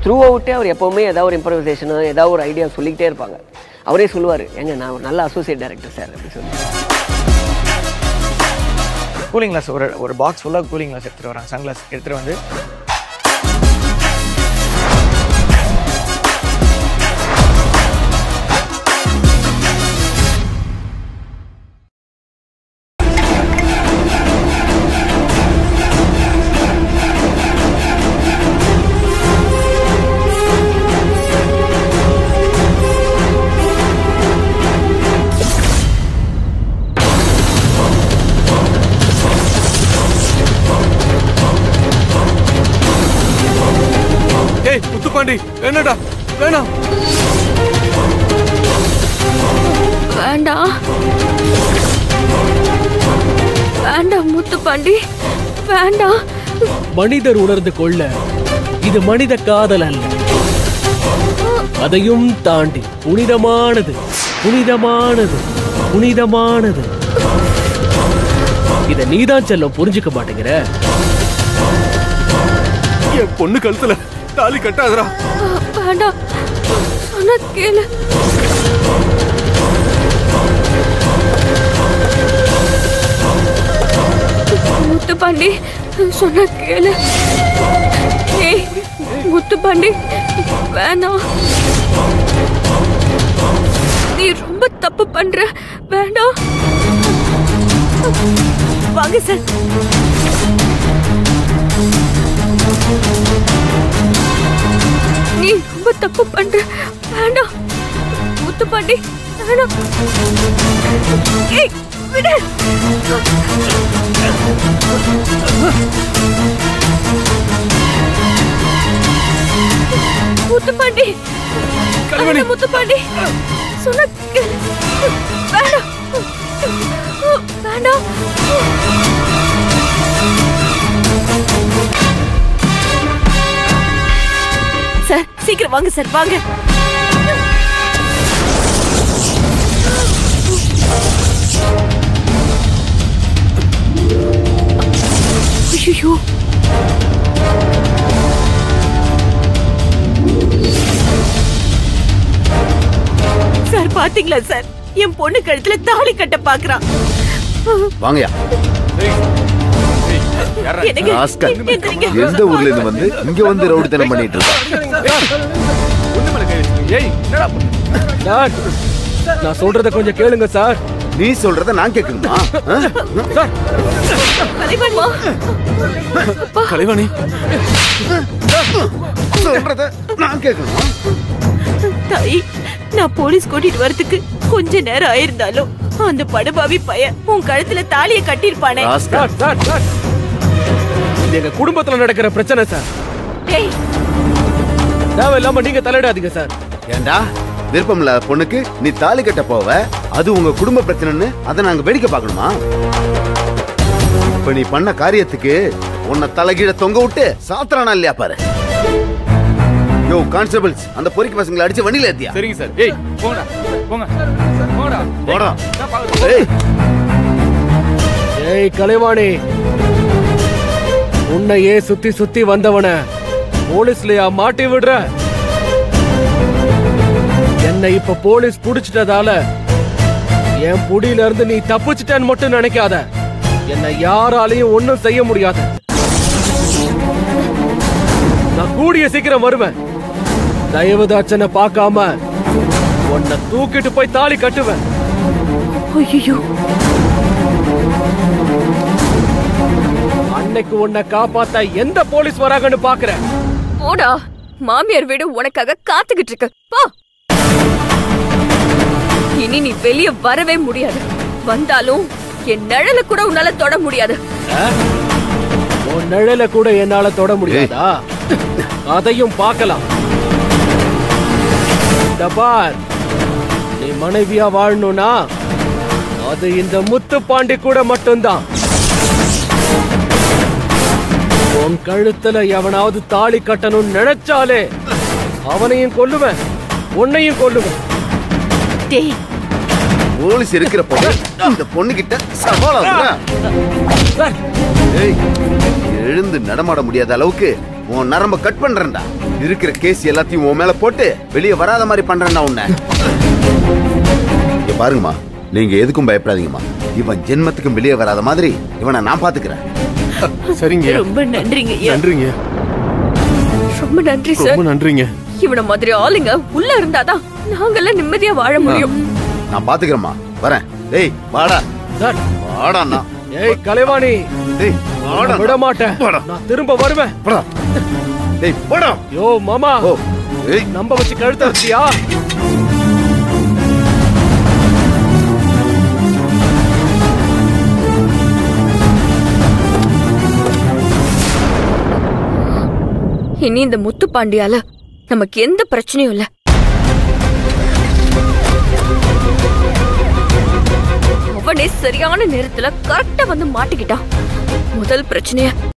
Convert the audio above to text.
Through அவுட்டே அவர் எப்போவுமே ஏதாவது ஒரு இம்ப்ரவைசேஷனோ ஏதாவது ஒரு ஐடியா சொல்லிக்கிட்டே இருப்பாங்க அவரே சொல்லுவார் ஏங்க நான் ஒரு நல்ல அசோசியேட் டைரக்டர் சார் அப்படின்னு சொல்லி கூலிங் கிளாஸ் ஒரு ஒரு பாக்ஸ் ஃபுல்லாக கூலிங் கிளாஸ் எடுத்துகிட்டு வராங்க சன்கிளாஸ் எடுத்துகிட்டு வந்து ஏய் முத்துப்பாண்டி என்னடா வேணாம் வேண்டாம் வேண்டாம் முத்துப்பாண்டி வேண்டாம் மனிதர் உணர்ந்து கொள்ள இது மனித காதல் அல்ல அதையும் தாண்டி புனிதமானது புனிதமானது புனிதமானது இத நீதான் செல்லம் புரிஞ்சுக்க மாட்டேங்கிற என் பொண்ணு கழுத்துல தாலி கட்டாதடா வேண்டாம் சொன்ன கேளு முத்துப்பாண்டி சொன்ன கேளு ஏய் முத்துப்பாண்டி வேணாம் நீ ரொம்ப தப்பு பண்ற வேண்டாம் வாங்க சார் நீ ரொம்ப தப்பு பண்ற வேண்டாம் முத்துப்பாண்டி வேண்டாம் ஏய் விடு முத்துப்பாண்டி கல்வனி. வேண்டாம், முத்துப்பாண்டி சொன்ன கேளு. வேண்டாம் வேண்டாம் சார் சீக்கிரம் வாங்க சார் வாங்க ஐயோ சார் பாத்தீங்களா சார் என் பொண்ணு கழுத்துல தாலி கட்ட பாக்குறான் வாங்கயா எனக்கு ராஸ்கல். எந்திரிங்க. எந்த ஊர்ல இருந்து வந்து இங்க வந்து ரவுடித்தனம் பண்ணிட்டு இருக்க ஒண்ணு மேல கை வச்சு. ஏய் என்னடா பண்ண? சார் நான் சொல்றத கொஞ்சம் கேளுங்க சார் நீ சொல்றத நான் கேட்கணுமா ஆ? கலைவாணி. கலைவாணி சொல்றத நான் கேட்கணுமா தாய் நான் போலீஸ் கூட்டிட்டு வரதுக்கு கொஞ்ச நேரம் ஆயிருந்தாலும் அந்த படுபாவி பையன் உன் கழுத்துல தாலிய கட்டியிருப்பானே ராஸ்கல். சார் சார் சார் இது எங்க குடும்பத்துல நடக்கிற பிரச்சனை சார் ஏய் தேவையில்லாம நீங்க தலையிடாதீங்க சார் ஏண்டா விருப்பம் இல்லாத பொண்ணுக்கு நீ தாலி கட்ட போவ அது உங்க குடும்ப பிரச்சனைன்னு அதை நாங்க வேடிக்கை பார்க்கணுமா இப்ப நீ பண்ண காரியத்துக்கு உன்னை தலைகீழ தொங்க விட்டு சாத்திரானா இல்லையா பாரு யோ கான்ஸ்டபிள்ஸ் அந்த பொறிக்கு பசங்களை அடிச்சு வண்டியில ஏத்தியா சரிங்க சார் ஏய் போங்கடா போங்க போங்கடா போடா. நான் பார்க்கறேன். ஏய் ஏய் கலைவாணி உன்னையே சுத்தி சுத்தி வந்தவன போலீஸ்லயா மாட்டி விடுற என்னை இப்ப போலீஸ் புடிச்சிட்டதால என் புடியில இருந்து நீ தப்பிச்சிட்டேன்னு மட்டும் நினைக்காத என்னை யாராலையும் ஒண்ணும் செய்ய முடியாது நான் கூடிய சீக்கிரம் வருவேன் தயவுதாச்சனை பார்க்காம உன்னை தூக்கிட்டு போய் தாலி கட்டுவேன் ஐயோ அன்னைக்கு உன்னை காப்பாத்த எந்த போலீஸ் வராங்கன்னு பாக்குறேன் போடா மாமியார் வீடு உனக்காக காத்துக்கிட்டு இருக்கு போ இனி நீ வெளிய வரவே முடியாது வந்தாலும் என் நிழல கூட உன்னால தொட முடியாது உன் நிழல கூட என்னால தொட முடியாதா அதையும் பார்க்கலாம் இந்த பார் நீ மனைவியா வாழணும்னா அது இந்த முத்து பாண்டி கூட மட்டும்தான் உன் கழுத்துல எவனாவது தாலி கட்டணும்னு நினைச்சாலே அவனையும் கொல்லுவேன் உன்னையும் கொல்லுவேன் டேய் போலீஸ் இருக்கிற பொண்ணு இந்த பொண்ணு கிட்ட சவாலா சார், ஏய் எழுந்து நடமாட முடியாத அளவுக்கு உன் நரம்ப கட் பண்றேன்டா இருக்கிற கேஸ் எல்லாத்தையும் உன் மேல போட்டு வெளியே வராத மாதிரி பண்றேன்டா உன்னை இங்க பாருங்கம்மா நீங்க எதுக்கும் பயப்படாதீங்கம்மா இவன் ஜென்மத்துக்கும் வெளியே வராத மாதிரி இவனை நான் பாத்துக்கிறேன் சரிங்க ரொம்ப நன்றிங்க ஐயா நன்றிங்க ரொம்ப நன்றி சார் ரொம்ப நன்றிங்க இவன மாதிரி ஆளுங்க உள்ள இருந்தாதான் நாங்கெல்லாம் நிம்மதியா வாழ முடியும் நான் பாத்துக்கிறேம்மா வரேன் டேய் வாடா சார் வாடாண்ணா ஏய் கலைவாணி டேய் வாடா நான் விட மாட்டேன் போடா. நான் திரும்ப வருவேன் போடா டேய் போடா யோ மாமா ஓ ஏய் நம்ப வச்சு கழுத்த வச்சியா இனி இந்த முத்து பாண்டியால நமக்கு எந்த பிரச்சனையும் இல்ல அவனே சரியான நேரத்துல கரெக்டா வந்து மாட்டிக்கிட்டான் முதல் பிரச்சனைய